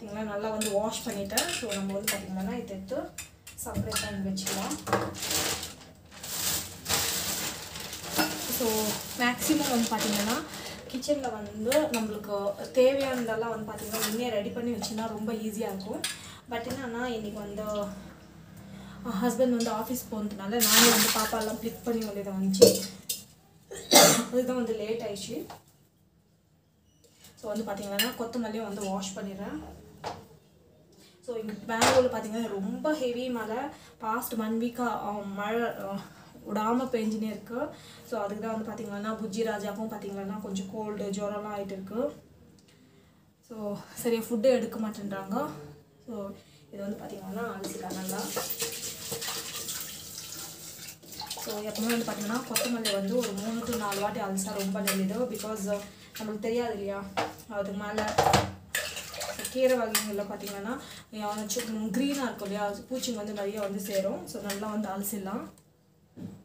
பார்த்தீங்கன்னா நல்லா வந்து வாஷ் பண்ணிட்டேன் ஸோ நம்ம வந்து பார்த்திங்கன்னா இதை எடுத்து செப்பரேட் பண்ணி வச்சுக்கலாம் ஸோ மேக்ஸிமம் வந்து பார்த்திங்கன்னா கிச்சனில் வந்து நம்மளுக்கு தேவையானதெல்லாம் வந்து பார்த்திங்கன்னா முன்னே ரெடி பண்ணி வச்சுன்னா ரொம்ப ஈஸியாக இருக்கும் பட் என்னன்னா இன்றைக்கி வந்து ஹஸ்பண்ட் வந்து ஆஃபீஸ் போனதுனால நானே வந்து பாப்பாலாம் பிக் பண்ணி வேண்டியதை வந்துச்சு அதுதான் வந்து லேட் ஆயிடுச்சு ஸோ வந்து பார்த்தீங்கன்னா கொத்தமல்லியும் வந்து வாஷ் பண்ணிடுறேன் ஸோ இங்கே பெங்களூரில் பார்த்தீங்கன்னா ரொம்ப ஹெவி மழை பாஸ்ட் ஒன் வீக்காக மழை அஹ், விடாம பெஞ்சினே இருக்கு ஸோ அதுக்கு தான் வந்து பார்த்தீங்கன்னா புஜ்ஜி ராஜாக்கும் பார்த்தீங்கன்னா கொஞ்சம் கோல்டு ஜுரம்லாம் ஆகிட்டு இருக்கு ஸோ சரியாக ஃபுட்டு எடுக்க மாட்டேன்றாங்க ஸோ இது வந்து பார்த்தீங்கன்னா அலசிக்கலாம் நல்லா ஸோ எப்பவுமே வந்து பார்த்தீங்கன்னா கொத்தமல்லி வந்து ஒரு மூணு டு நாலு வாட்டி அலசா ரொம்ப நல்லது பிகாஸ் நம்மளுக்கு தெரியாது இல்லையா அதுக்கு மேலே கீரை வகைகளில் பார்த்தீங்கன்னா க்ரீனாக இருக்கும் இல்லையா அது பூச்சிங்க வந்து நிறைய வந்து சேரும் ஸோ நல்லா வந்து அலசிடலாம்